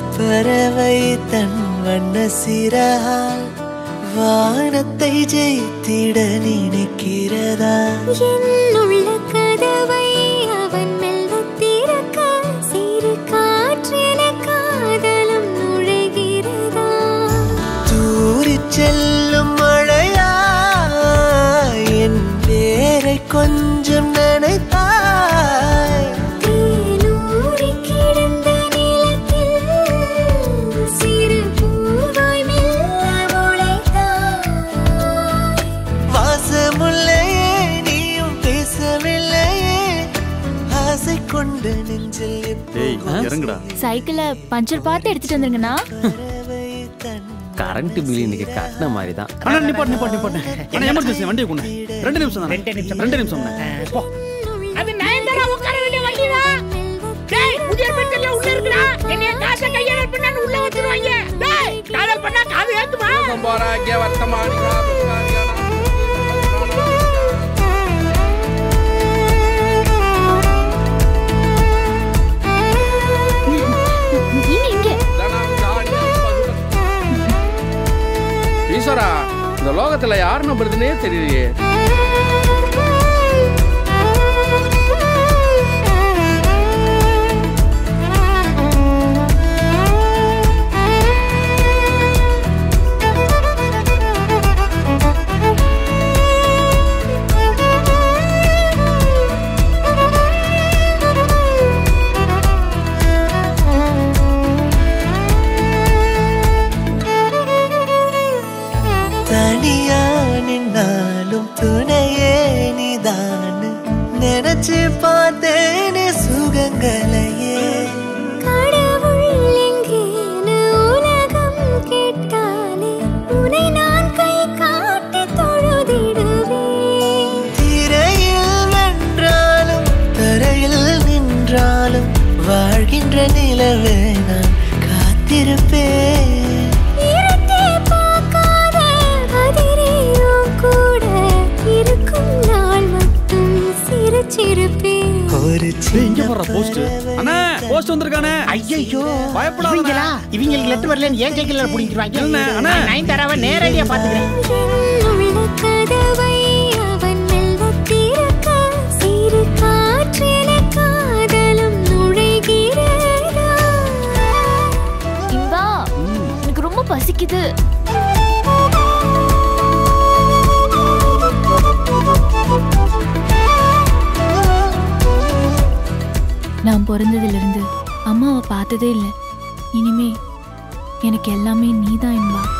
பறவை தன் வண்ண சிறகால் வானத்தை ஜெயித்திட நினைக்கிறதா என்னுள்ள கதவை அவன் மெல்ல திறக்க சிறு காற்றென காதலும் நுழைகிறதா தூரிச் செல்லும் மழையா என் வேரை கொஞ்சம் நினைத்தாய் தேனூறி கிடந்த நிலத்தில் சிறு பூவாய் மெல்ல முளைத்தாய் வாசமுல்லையே நீயும் பேசவில்லையே ஆசை கொண்ட நெஞ்சில் டேய் எப்போ இறங்குடா சைக்கிளை பஞ்சர் பார்த்து எடுத்துட்டு வந்துருங்கண்ணா பறவை தன் கரண்ட் பில் இன்னைக்கு கட்டின மாதிரி தான் அண்ணா நிப்பாட்டு நிப்பாட்டு நிப்பாட்டு அண்ணா எமர்ஜென்சி வண்டியை கொண்டு ரெண்டு நிமிஷம் தானே ரெண்டு நிமிஷம். ரெண்டு நிமிஷம் போ அது நயன்தாரா உட்கார வேண்டிய வண்டிதான் டேய் புதிய பெட்டில உள்ள இருக்குடா என்னைய காசை கையால பண்ணா உள்ள வச்சிருவாங்க டேய் காதல் பண்ணா காது ஏத்துமா ಸಂಭಾರಾಗ್ಯ ವರ್ತಮಾನಿಗಳ ದುಃಖಾನಿಗಳ நீங்க இங்க தனம் தானியம் பசுரம். ஈஸ்வரா இந்த லோகத்துல யார் நம்புறதுனே தெரியலையே தனியா நின்னாலும் துணையே நீதான்னு நினைச்சு பார்த்தேனே சுகங்களையே கடவுள் எங்கேன்னு உலகம் கேட்டாலே உன்னை நான் கை காட்டி தொழுதிடுவேன் திரையில் வென்றாலும் தரையில் நின்றாலும் வாழ்கின்ற நிலவே நான் காத்திருப்பேன் இருட்டே பார்க்காத அதிரையும் கூட இருக்கும் நாள் மட்டும் சிரிச்சிருப்பேன் ஒரு டேய் இங்க போற போஸ்ட் அண்ணா போஸ்ட் வந்திருக்கானே ஐயோ பயப்படாதடா. இவங்களா இவங்களுக்கு லெட்டர் வரலன்னு ஏன் கைக்குள்ள புடிங்கிடுவாங்க என்ன, அண்ணா? நான் நயன்தாராவை நேரடியா பாத்துக்கிறேன் என்னுள்ள கதவை அவன் மெல்ல திறக்க சிறு காற்றென காதலும் நுழைகிறதா இன்பா எனக்கு ரொம்ப பசிக்குது நான் பிறந்ததிலிருந்து அம்மாவை பார்த்ததே இல்லை இனிமே எனக்கு எல்லாமே நீதான் இன்பா